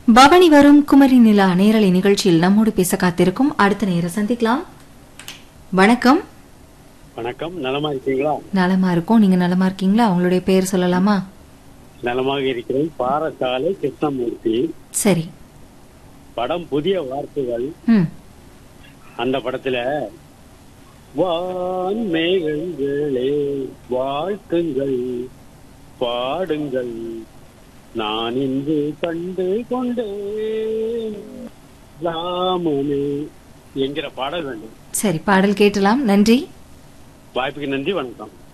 பவனி வரும் குமரி நிலா நேரலை நிகழ்ச்சியில் நம்மோடு பேச காத்திருக்கும் அடுத்த நேரம் சந்திக்கலாம் வணக்கம் வணக்கம் நலமா இருக்கீங்களா நலமா இருக்கோம் நீங்க நலமா இருக்கீங்களா உங்களுடைய பெயர் சொல்லலாமா நலமாக இருக்கிறேன் பாரசாலை கிருஷ்ணமூர்த்தி சரி படம் புதிய வார்த்தைகள் ம் அந்த படத்துல வான் மேகங்களே வாழ்த்துங்கள் பாடுங்கள் நான் இன்று கண்டு கொண்டேன் ராமனே என்கிற பாடல் வேண்டும் சரி பாடல் கேட்டலாம் நன்றி வாய்ப்புக்கு நன்றி வணக்கம்